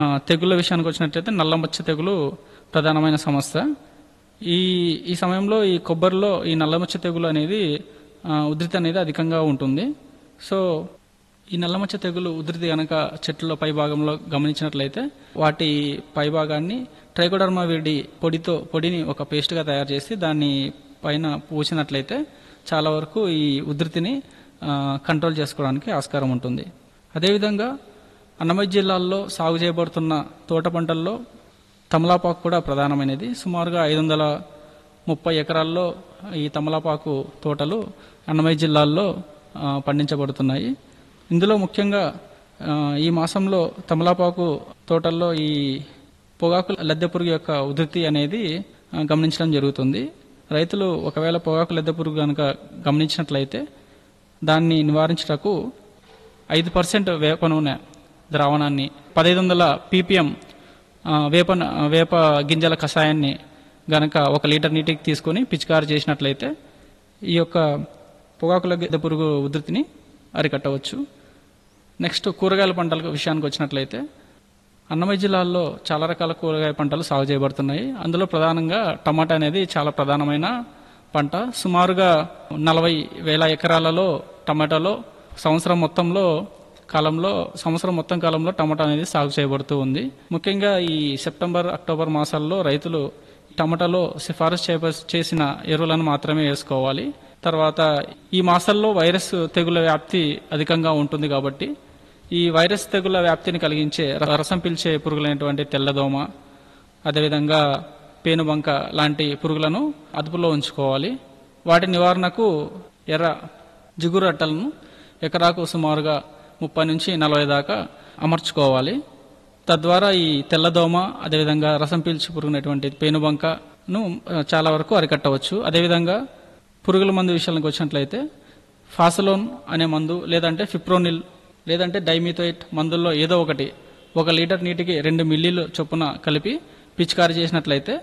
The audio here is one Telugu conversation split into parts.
ఆ, తెగుళ్ళ విషయానికి వచ్చినట్లయితే నల్లమచ్చ తెగులు ప్రధానమైన సమస్య ఈ ఈ సమయంలో ఈ కొబ్బరిలో ఈ నల్లమచ్చ తెగులు అనేది ఆ, ఉధృతి అనేది అధికంగా ఉంటుంది సో ఈ నల్లమచ్చ తెగులు ఉధృతి గనక చెట్ల పై భాగంలో గమనించినట్లయితే వాటి పై భాగాన్ని ట్రైకోడర్మా విడి పొడితో పొడిని ఒక పేస్ట్గా తయారు చేసి దాన్ని పైన పూసినట్లయితే చాలా వరకు ఈ ఉధృతిని ఆ, కంట్రోల్ చేసుకోవడానికి ఆస్కారం ఉంటుంది అదేవిధంగా అన్నమయ్య జిల్లాల్లో సాగు చేయబడుతున్న తోట పంటల్లో తమలాపాకు కూడా ప్రధానమైనది సుమారుగా ఐదు వందల ముప్పై ఎకరాల్లో ఈ తమలపాకు తోటలు అన్నమయ్య జిల్లాల్లో ఆ, పండించబడుతున్నాయి ఇందులో ముఖ్యంగా ఆ, ఈ మాసంలో తమలపాకు తోటల్లో ఈ పొగాకు లద్దె పురుగు యొక్క ఉధృతి అనేది ఆ, గమనించడం జరుగుతుంది రైతులు ఒకవేళ పొగాకు లద్దె పురుగు కనుక గమనించినట్లయితే దాన్ని నివారించటకు ఐదు పర్సెంట్ వేప నూనె ద్రావణాన్ని పదహైదు వందల పీపీఎం వేప వేప గింజల కషాయాన్ని గనక ఒక లీటర్ నీటికి తీసుకొని పిచికారి చేసినట్లయితే ఈ యొక్క పొగాకుల గద్దె పురుగు ఉధృతిని అరికట్టవచ్చు నెక్స్ట్ కూరగాయల పంటల విషయానికి వచ్చినట్లయితే అన్నమయ్య జిల్లాలో చాలా రకాల కూరగాయ పంటలు సాగు చేయబడుతున్నాయి అందులో ప్రధానంగా టమాటా అనేది చాలా ప్రధానమైన పంట సుమారుగా నలభై వేల ఎకరాలలో టమాటాలో సంవత్సరం మొత్తంలో కాలంలో సంవత్సరం మొత్తం కాలంలో టమాటా అనేది సాగు చేయబడుతూ ఉంది ముఖ్యంగా ఈ సెప్టెంబర్ అక్టోబర్ మాసాల్లో రైతులు టమాటాలో సిఫారసు చేప- చేసిన ఎరువులను మాత్రమే వేసుకోవాలి తర్వాత ఈ మాసాల్లో వైరస్ తెగుల వ్యాప్తి అధికంగా ఉంటుంది కాబట్టి ఈ వైరస్ తెగుల వ్యాప్తిని కలిగించే ర- రసం పీల్చే పురుగులైనటువంటి తెల్లదోమ అదేవిధంగా పేనుబంక లాంటి పురుగులను అదుపులో ఉంచుకోవాలి వాటి నివారణకు ఎర్ర జిగురు అట్టలను ఎకరాకు సుమారుగా ముప్పై నుంచి నలభై దాకా అమర్చుకోవాలి తద్వారా ఈ తెల్లదోమ అదేవిధంగా రసం పీల్చి పురుగునటువంటి పేనుబంకను ఆ, చాలా వరకు అరికట్టవచ్చు అదేవిధంగా పురుగుల మందు విషయానికి వచ్చినట్లయితే ఫాసలోన్ అనే మందు లేదంటే ఫిప్రోనిల్ లేదంటే డైమిథోయిట్ మందుల్లో ఏదో ఒకటి ఒక లీటర్ నీటికి రెండు మిల్లీలు చొప్పున కలిపి పిచికారి చేసినట్లయితే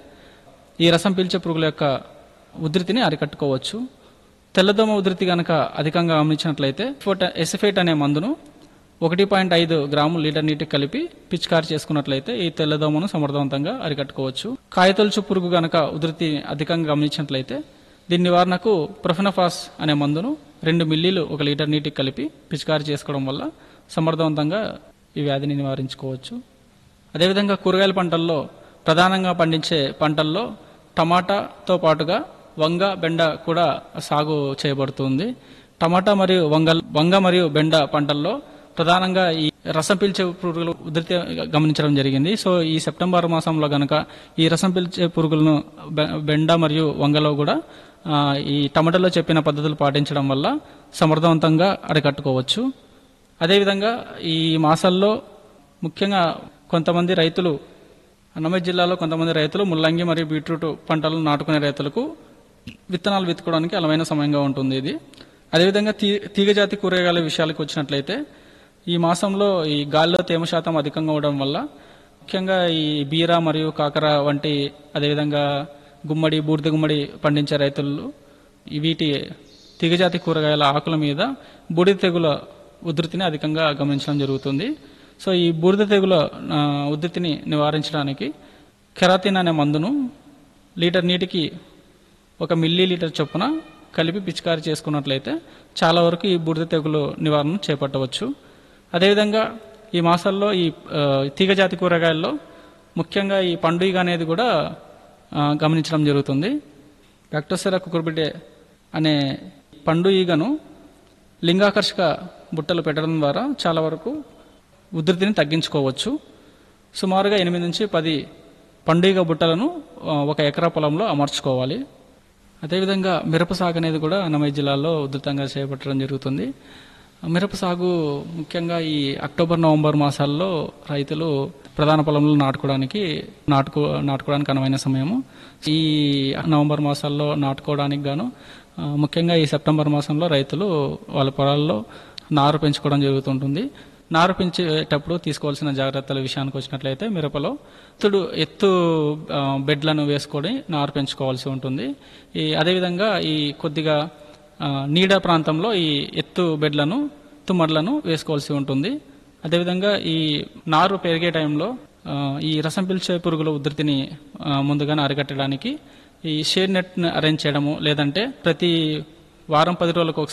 ఈ రసం పీల్చే పురుగుల యొక్క ఉధృతిని అరికట్టుకోవచ్చు తెల్లదోమ ఉధృతి గనక అధికంగా గమనించినట్లయితే ఫోట- ఎసిఫేట్ అనే మందును ఒకటి పాయింట్ ఐదు గ్రాములు లీటర్ నీటికి కలిపి పిచికారి చేసుకున్నట్లయితే ఈ తెల్లదోమను సమర్థవంతంగా అరికట్టుకోవచ్చు కాయతొలుచు పురుగు గనక ఉధృతి అధికంగా గమనించినట్లయితే దీని నివారణకు ప్రొఫెనఫాస్ అనే మందును రెండు మిల్లీలు ఒక లీటర్ నీటికి కలిపి పిచికారి చేసుకోవడం వల్ల సమర్థవంతంగా ఈ వ్యాధిని నివారించుకోవచ్చు అదేవిధంగా కూరగాయల పంటల్లో ప్రధానంగా పండించే పంటల్లో టమాటాతో పాటుగా వంగ బెండ కూడా సాగు చేయబడుతుంది టమాటా మరియు వంగ వంగ మరియు బెండ పంటల్లో ప్రధానంగా ఈ రసం పీల్చే పురుగులు ఉధృతి గమనించడం జరిగింది సో ఈ సెప్టెంబర్ మాసంలో గనక ఈ రసం పీల్చే పురుగులను బె- బెండ మరియు వంగలో కూడా ఆ, ఈ టమాటాలో చెప్పిన పద్ధతులు పాటించడం వల్ల సమర్థవంతంగా అరికట్టుకోవచ్చు అదేవిధంగా ఈ మాసాల్లో ముఖ్యంగా కొంతమంది రైతులు అన్నమయ్య జిల్లాలో కొంతమంది రైతులు ముల్లంగి మరియు బీట్రూట్ పంటలు నాటుకునే రైతులకు విత్తనాలు విత్తుకోవడానికి అనువైన సమయంగా ఉంటుంది ఇది అదేవిధంగా తీ తీగజాతి కూరగాయల విషయాలకు వచ్చినట్లయితే ఈ మాసంలో ఈ గాలిలో తేమ శాతం అధికంగా ఉండడం వల్ల ముఖ్యంగా ఈ బీర మరియు కాకర వంటి అదేవిధంగా గుమ్మడి బూడిద గుమ్మడి పండించే రైతులు ఈ వీటి తీగజాతి కూరగాయల ఆకుల మీద బూడిద తెగుల ఉధృతిని అధికంగా గమనించడం జరుగుతుంది సో ఈ బూడిద తెగుల ఆ, ఉధృతిని నివారించడానికి కెరాతిన్ అనే మందును లీటర్ నీటికి ఒక మిల్లీ లీటర్ చొప్పున కలిపి పిచికారి చేసుకున్నట్లయితే చాలా వరకు ఈ బూడిద తెగులు నివారణ చేపట్టవచ్చు అదేవిధంగా ఈ మాసాల్లో ఈ ఆ, తీగజాతి కూరగాయల్లో ముఖ్యంగా ఈ పండుగ అనేది కూడా ఆ, గమనించడం జరుగుతుంది బ్యాక్టోసెరా కుకుర్బిడే అనే పండు ఈగను లింగాకర్షక బుట్టలు పెట్టడం ద్వారా చాలా వరకు ఉధృతిని తగ్గించుకోవచ్చు సుమారుగా ఎనిమిది నుంచి పది పండుగ బుట్టలను ఆ, ఒక ఎకరా పొలంలో అమర్చుకోవాలి అదేవిధంగా మిరప సాగు అనేది కూడా అన్నమయ్య జిల్లాలో ఉధృతంగా చేపట్టడం జరుగుతుంది మిరప సాగు ముఖ్యంగా ఈ అక్టోబర్ నవంబర్ మాసాల్లో రైతులు ప్రధాన పొలంలో నాటుకోవడానికి నాటుకో నాటుకోవడానికి అనువైన సమయము ఈ నవంబర్ మాసాల్లో నాటుకోవడానికి గాను ఆ, ముఖ్యంగా ఈ సెప్టెంబర్ మాసంలో రైతులు వాళ్ళ పొలాల్లో నారు పెంచుకోవడం జరుగుతుంటుంది నారు పెంచేటప్పుడు తీసుకోవాల్సిన జాగ్రత్తల విషయానికి వచ్చినట్లయితే మిరపలో ఎత్తుడు ఎత్తు ఆ, బెడ్లను వేసుకొని నారు పెంచుకోవాల్సి ఉంటుంది ఈ అదేవిధంగా ఈ కొద్దిగా ఆ, నీడ ప్రాంతంలో ఈ ఎత్తు బెడ్లను తుమ్మడ్లను వేసుకోవాల్సి ఉంటుంది అదేవిధంగా ఈ నారు పెరిగే టైంలో ఆ, ఈ రసం పీల్చే పురుగుల ఉధృతిని ఆ, ముందుగానే అరికట్టడానికి ఈ షేడ్ నెట్ అరేంజ్ చేయడము లేదంటే ప్రతి వారం పది రోజులకు ఒకసారి